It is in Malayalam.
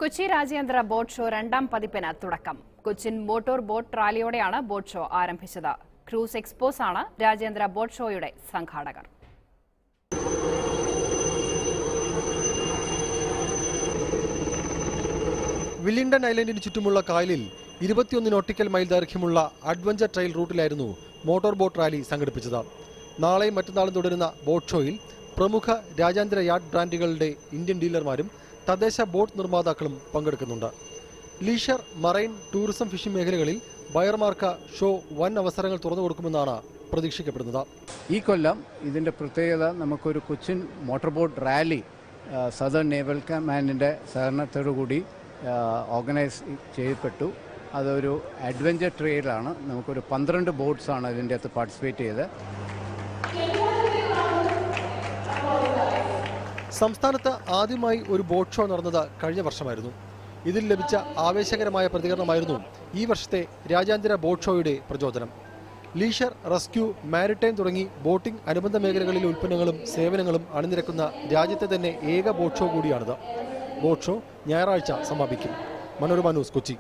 കൊച്ചി രാജ്യാന്തര ബോട്ട് ഷോ രണ്ടാം പതിപ്പിന് തുടക്കം കൊച്ചിൻ മോട്ടോർ ബോട്ട് റാലിയോടെയാണ് ബോട്ട് ഷോ ആരംഭിച്ചത് ക്രൂസ് എക്സ്പോസ് ആണ് രാജ്യാന്തര ബോട്ട് ഷോയുടെ സംഘാടകർ വില്ലിംഗ്ടൺ ഐലൻഡിന് ചുറ്റുമുള്ള കായലിൽ ഇരുപത്തിയൊന്ന് നോട്ടിക്കൽ മൈൽ ദൈർഘ്യമുള്ള അഡ്വഞ്ചർ ട്രയൽ റൂട്ടിലായിരുന്നു മോട്ടോർ ബോട്ട് റാലി സംഘടിപ്പിച്ചത് നാളെയും മറ്റന്നാളും തുടരുന്ന ബോട്ട് ഷോയിൽ പ്രമുഖ രാജ്യാന്തര യാട്ട് ബ്രാൻഡുകളുടെ ഇന്ത്യൻ ഡീലർമാരും തദ്ദേശ ബോട്ട് നിർമ്മാതാക്കളും പങ്കെടുക്കുന്നുണ്ട് ലീഷർ മറൈൻ ടൂറിസം ഫിഷിംഗ് മേഖലകളിൽ ബയർമാർക്ക് ഷോ വൻ അവസരങ്ങൾ തുറന്നു കൊടുക്കുമെന്നാണ് പ്രതീക്ഷിക്കപ്പെടുന്നത് ഈ കൊല്ലം ഇതിൻ്റെ പ്രത്യേകത നമുക്കൊരു Cochin motor boat rally southern naval കമാൻഡിൻ്റെ സഹകരണത്തോടുകൂടി ഓർഗനൈസ് ചെയ്യപ്പെട്ടു അതൊരു അഡ്വഞ്ചർ ട്രെയിലാണ് നമുക്കൊരു പന്ത്രണ്ട് ബോട്ട്സാണ് ഇതിൻ്റെ അകത്ത് പാർട്ടിസിപ്പേറ്റ് ചെയ്ത് സംസ്ഥാനത്ത് ആദ്യമായി ഒരു ബോട്ട് ഷോ നടന്നത് കഴിഞ്ഞ വർഷമായിരുന്നു ഇതിൽ ലഭിച്ച ആവേശകരമായ പ്രതികരണമായിരുന്നു ഈ വർഷത്തെ രാജ്യാന്തര ബോട്ട് ഷോയുടെ പ്രചോദനം ലീഷർ റെസ്ക്യൂ മാരിടൈം തുടങ്ങി ബോട്ടിംഗ് അനുബന്ധ മേഖലകളിലെ ഉൽപ്പന്നങ്ങളും സേവനങ്ങളും അണിനിരക്കുന്ന രാജ്യത്തെ തന്നെ ഏക ബോട്ട് ഷോ കൂടിയാണിത് ബോട്ട് ഷോ ഞായറാഴ്ച സമാപിക്കും മനോരമ ന്യൂസ് കൊച്ചി